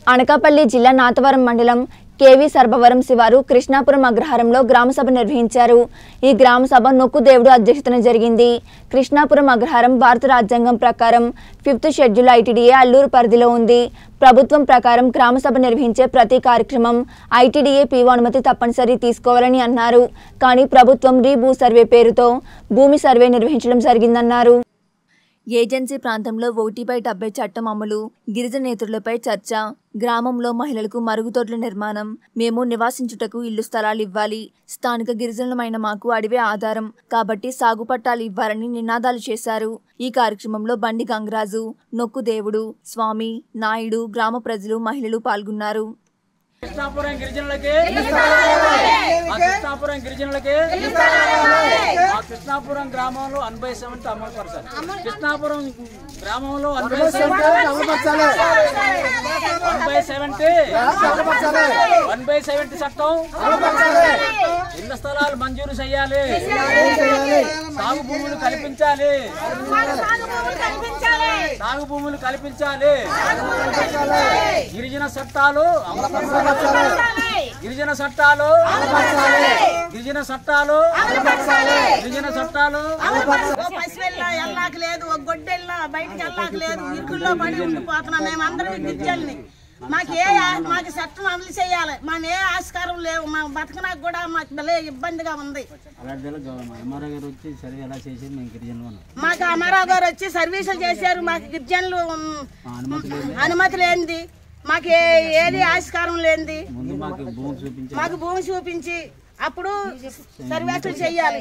అనకాపల్లి జిల్లా నాతవరం మండలం కేవీ సర్భవరం శివారు కృష్ణాపురం అగ్రహారంలో గ్రామసభ నిర్వహించారు ఈ గ్రామసభ నొక్కుదేవుడు అధ్యక్షతన జరిగింది కృష్ణాపురం అగ్రహారం భారత రాజ్యాంగం ప్రకారం ఫిఫ్త్ షెడ్యూల్ ఐటీడీఏ అల్లూరు పరిధిలో ఉంది ప్రభుత్వం ప్రకారం గ్రామసభ నిర్వహించే ప్రతి కార్యక్రమం ఐటీడీఏ పీఓ అనుమతి తప్పనిసరి తీసుకోవాలని అన్నారు కానీ ప్రభుత్వం రీభూ సర్వే పేరుతో భూమి సర్వే నిర్వహించడం జరిగిందన్నారు ఏజెన్సీ ప్రాంతంలో ఒకటిపై డెబ్బై చట్టం అమలు గిరిజన నేతృలపై చర్చ గ్రామంలో మహిళలకు మరుగుదొడ్ల నిర్మాణం మేము నివాసించుటకు ఇల్లు స్థలాలు ఇవ్వాలి స్థానిక గిరిజనులమైన మాకు అడివే ఆధారం కాబట్టి సాగు పట్టాలు ఇవ్వాలని నినాదాలు చేశారు ఈ కార్యక్రమంలో బండి గంగరాజు నొక్కు దేవుడు స్వామి నాయుడు గ్రామ ప్రజలు మహిళలు పాల్గొన్నారు కృష్ణాపురం గిరిజనులకి మా కృష్ణాపురం గిరిజనులకి మా కృష్ణాపురం గ్రామంలో ఎనభై సెవెంత్ అమలు పరచాలి కృష్ణాపురం గ్రామంలో ఎనభై seventh one by seventy one by seventy చట్టం ఇళ్ల స్థలాలు మంజూరు చేయాలి సాగు భూములు కల్పించాలి సాగు భూములు కల్పించాలి గిరిజన చట్టాలు అమలుపరచాలి. గిరిజన చట్టాలు గిరిజన చట్టాలు గిరిజన చట్టాలు ఓ పసివెళ్ళా ఎల్లాకి లేదు ఒక గొడ్డెళ్ళా బయటికి ఎల్లాకి లేదు ఇరుకుల్లో పడి ఉండిపోతున్నాం మేము అందరం గిరిజల్ని మాకు ఏ ఆ- మాకు చట్టం అమలు చేయాలి మేము ఏ ఆస్కారం లేవు మా బతకడానికి కూడా మాకు భలే ఇబ్బందిగా ఉంది అలాంటి ఎంఆర్ఓ గారు వచ్చి సర్వే ఎలా చేసి మేము గిరిజనులు ఉన్నాం మాకు అమరావు గారు వచ్చి సర్వీసులు చేశారు మాకు గిరిజనులు ఉమ్, అనుమతి లేనిది మాకు ఏ- ఏది ఆస్కారం లేనిది ముందు మాకు భూమి చూపించి మాకు భూమి చూపించి అప్పుడు సర్వేసులు చేయాలి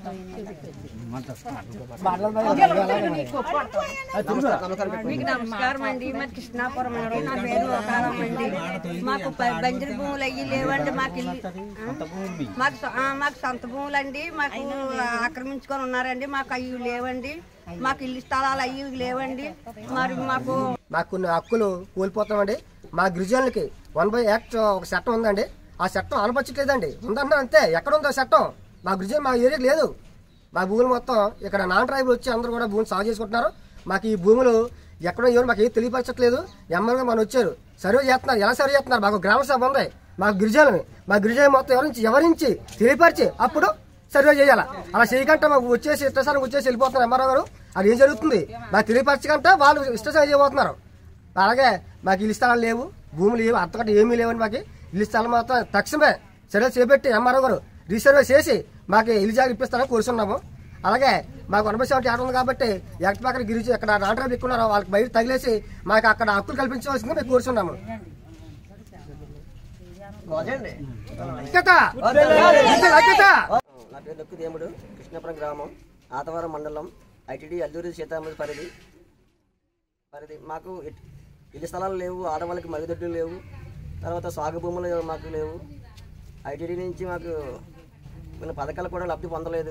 మీకు నమస్కారం అండి మాది కృష్ణాపురం అండి నా పేరు ఓకారం అండి మాకు ప- బంజరు భూములు అయ్యి లేవండి మాకు ఇల్లు మాకు సొ- ఆ, మాకు సొంత భూములు అండి మాకు ఆక్రమించుకొని ఉన్నారండి మాకు అవి లేవండి మాకు ఇల్లు స్థలాలు అవి లేవండి మరి మాకు మాకు కొన్ని హక్కులు కోల్పోతామండి మా గిరిజనులకి వన్ బై యాక్ట్ ఒక చట్టం ఉందండి ఆ చట్టం అలపచ్చట్లేదండి ఉందంటున్నా అంతే ఎక్కడ ఉందో ఆ చట్టం మా గిరిజన మా ఏరియాకి లేదు మా భూములు మొత్తం ఇక్కడ నాన్ ట్రైబుల్ వచ్చి అందరూ కూడా భూమిని సాగు చేసుకుంటున్నారు మాకు ఈ భూములు ఎక్కడో ఎవరు మాకు ఏం తెలియపరచట్లేదు ఎమ్మెల్యేగా మనం వచ్చారు సర్వే చేస్తున్నారు ఎలా సర్వే చేస్తున్నారు మాకు గ్రామ సభ ఉంది మాకు గిరిజనులు మా గిరిజన మొత్తం ఎవరించి ఎవరించి తెలియపరిచి అప్పుడు సర్వే చేయాలి అలా చేయకుండా మాకు వచ్చేసి ఇష్టసానికి వచ్చేసి వెళ్ళిపోతున్నారు ఎంఆర్ఓ గారు అది ఏం జరుగుతుంది మాకు తెలియపరచకంటే వాళ్ళు ఇష్టసారి చేయబోతున్నారు అలాగే మాకు ఇల్లు స్థలాలు లేవు భూములు లేవు అంతకంటే ఏమీ లేవని మాకు ఇల్లు స్థలం మాత్రం తక్షణమే చర్యలు చేపట్టి ఎంఆర్ఓ గారు రీసర్వే చేసి మాకు ఇల్లు జాగా ఇప్పిస్తారని కోరుతున్నాము అలాగే మాకు ఎనభై సెవెంటీ ఆట ఉంది కాబట్టి ఎక్కడ పక్కన గిరిజి ఇక్కడ నాటరాలు ఎక్కున్నారో వాళ్ళకి బయట తగిలేసి మాకు అక్కడ హక్కులు కల్పించవలసింది మేము కోరుతున్నాము ఐక్యత! ఐక్యత! నా పేరు దక్కు దేముడు కృష్ణాపురం గ్రామం ఆతవరం మండలం ఐటీడీ అల్లూరి సీతారామరాజు పరిధి పరిధి మాకు ఇట్- ఇల్లు స్థలాలు లేవు ఆడవాళ్ళకి మరుగుదొడ్లు లేవు తర్వాత సాగు భూములు మాకు లేవు ఐటీడీ నుంచి మాకు కొన్ని పథకాలు కూడా లబ్ధి పొందలేదు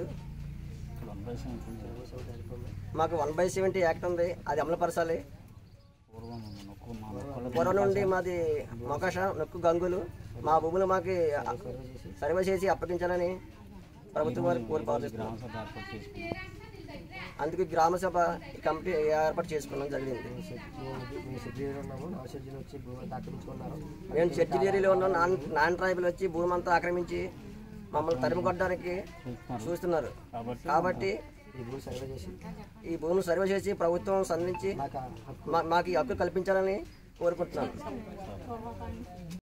మాకు వన్ బై సెవెంటీ యాక్ట్ ఉంది అది అమలుపరచాలి పూర్వం నుండి మాది మొకాష నొక్కు గంగులు మా భూములు మాకు సర్వే చేసి అప్పగించాలని ప్రభుత్వం వారికి కోరిపాలుస్తున్నాం అందుకు గ్రామ సభ కమిటీ ఏర్పాటు చేసుకోవడం జరిగింది మేము చర్చి ఏరియాలో ఉన్న నాన్ నాన్ ట్రైబుల్ వచ్చి భూమి అంతా ఆక్రమించి మమ్మల్ని తరిమి కొట్టడానికి చూస్తున్నారు కాబట్టి ఈ భూమిని సర్వే చేసి ప్రభుత్వం సంధించి మా- మాకు ఈ హక్కు కల్పించాలని కోరుకుంటున్నాను